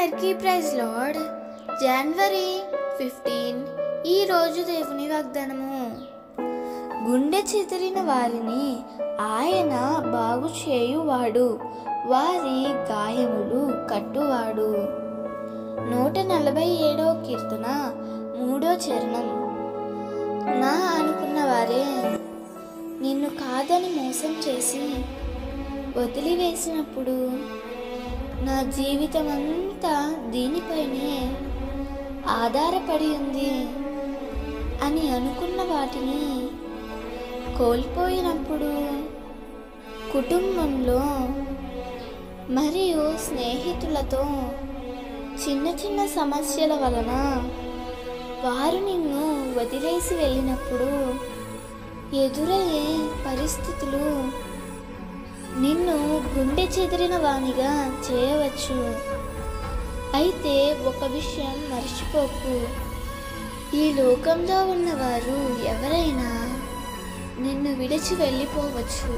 అందరికీ praise lord జనవరి fifteen ఈ రోజు దేవుని వాగ్దానము గుండె చెదిరిన వారిని ఆయన బాగు చేయువాడు వారి గాయములు కట్టువాడు నూట నలభై ఏడో కీర్తన మూడో చరణం నా అనుకున్న వారే నిన్ను కాదని మోసం చేసి వదిలివేసినప్పుడు నా జీవితం అంతా దీనిపైనే ఆధారపడి ఉంది అని అనుకున్న వాటిని కోల్పోయినప్పుడు కుటుంబంలో మరియు స్నేహితులతో చిన్న చిన్న సమస్యల వలన వారు నిన్ను వదిలేసి వెళ్ళినప్పుడు ఎదురయ్యే పరిస్థితులు నిన్ను గుండె చెదిరిన వానిగా చేయవచ్చు అయితే ఒక విషయం మర్చిపోకు ఈ లోకంలో ఉన్నవారు ఎవరైనా నిన్ను విడిచి వెళ్ళిపోవచ్చు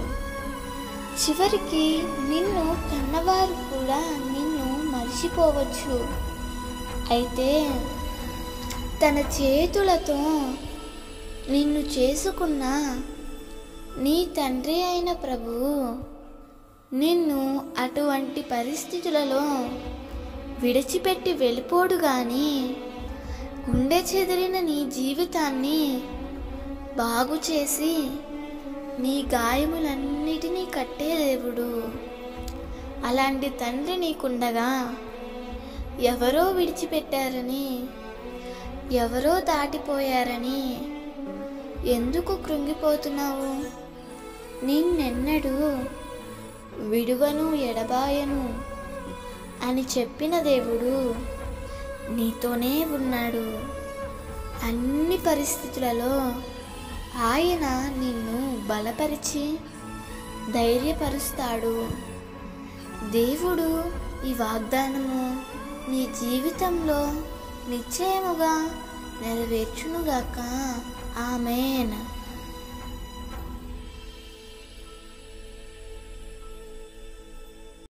చివరికి నిన్ను కన్నవారు కూడా నిన్ను మర్చిపోవచ్చు అయితే తన చేతులతో నిన్ను చేసుకున్న నీ తండ్రి అయిన ప్రభువు నిన్ను అటువంటి పరిస్థితులలో విడిచిపెట్టి వెళ్ళిపోడు గాని గుండె చెదిరిన నీ జీవితాన్ని బాగు చేసి నీ గాయములన్నిటినీ కట్టే దేవుడు అలాంటి తండ్రి నీకుండగా ఎవరో విడిచిపెట్టారని ఎవరో దాటిపోయారని ఎందుకు కృంగిపోతున్నావు నిన్నెన్నడూ విడువను ఎడబాయను అని చెప్పిన దేవుడు నీతోనే ఉన్నాడు అన్ని పరిస్థితులలో ఆయన నిన్ను బలపరిచి ధైర్యపరుస్తాడు దేవుడు ఈ వాగ్దానము నీ జీవితంలో నిశ్చయముగా నెరవేర్చునుగాక ఆమెన్